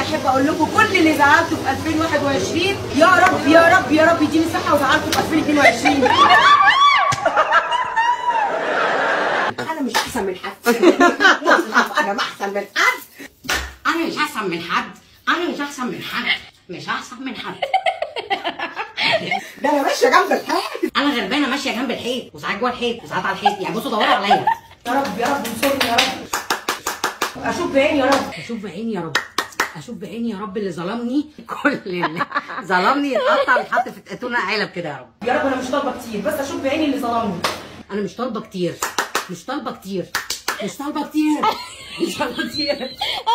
احب اقول لكم كل اللي زعلته في 2021 يا رب يا رب يا رب يديني الصحه وزعلته في 2022 انا مش احسن من حد انا احسن من حد انا مش احسن من حد انا مش احسن من حد مش احسن من حد ده انا ماشيه جنب الحيط انا غلبانه ماشيه جنب الحيط وساعات جوه الحيط وساعات على الحيط يعني بصوا دوروا عليا يا رب يا رب انصرني يا رب اشوف بعيني يا رب اشوف بعيني يا رب اشوف بعيني يا رب اللي ظلمني كل اللي ظلمني يتقطع ويتحط في تونه علب كده يا رب يا رب انا مش طالبه كتير بس اشوف بعيني اللي ظلمني انا مش طالبه كتير مش طالبه كتير مش طالبه كتير مش طالبه كتير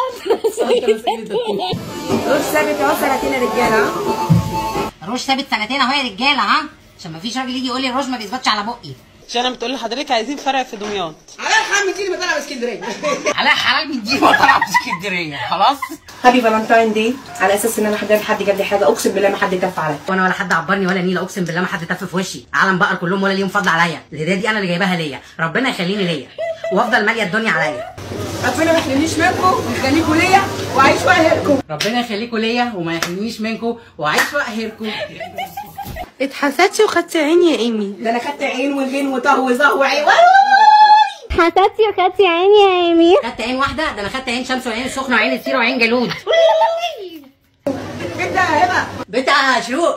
روش ثابت اهو سنتين يا رجاله روش ثابت سنتين اهو يا رجاله ها عشان ما فيش راجل يجي يقول لي الروش ما بيثبتش على بقي جانا بتقول لحضرتك عايزين فرع في دمياط على الحمد دي اللي بطلع اسكندريه على حلال من دي وطلع في اسكندريه خلاص هابي فالنتاين داي على اساس ان انا حد حد جاب لي حاجه اقسم بالله ما حد تف عليا وانا ولا حد عبرني ولا نيله اقسم بالله ما حد تف في وشي عالم بقر كلهم ولا ليهم فضل عليا الهديه دي انا اللي جايباها ليا ربنا يخليني ليا وافضل ماليه الدنيا عليا ربنا ما يحرمنيش منكم ويخليكم ليا واعيش واهلكم ربنا يخليكم ليا وما يحرمنيش منكم واعيش واقهركم اتحسدتي وخدتي عيني يا ايمي ده انا خدت عين وغين وطه وزه وعين حسدتي وخدتي عيني يا ايمي خدت عين واحده ده انا خدت عين شمس وعين سخنه وعين السيره وعين جالود كده يا هبه بتاع شروق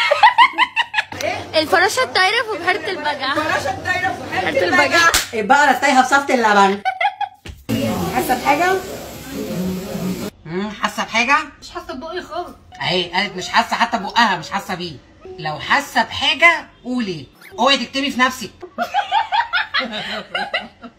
الفراشة الطايرة في بحيرة البجع فراشه الدايره في حته بحيرة البجع البقره تايهه في صفت اللبن حاسه بحاجه مم، حاسه بحاجه مش حاسة بقي خالص اهي قالت مش حاسه حتى بقها مش حاسه بيه لو حاسه بحاجه قولي اوعي تكتمي في نفسك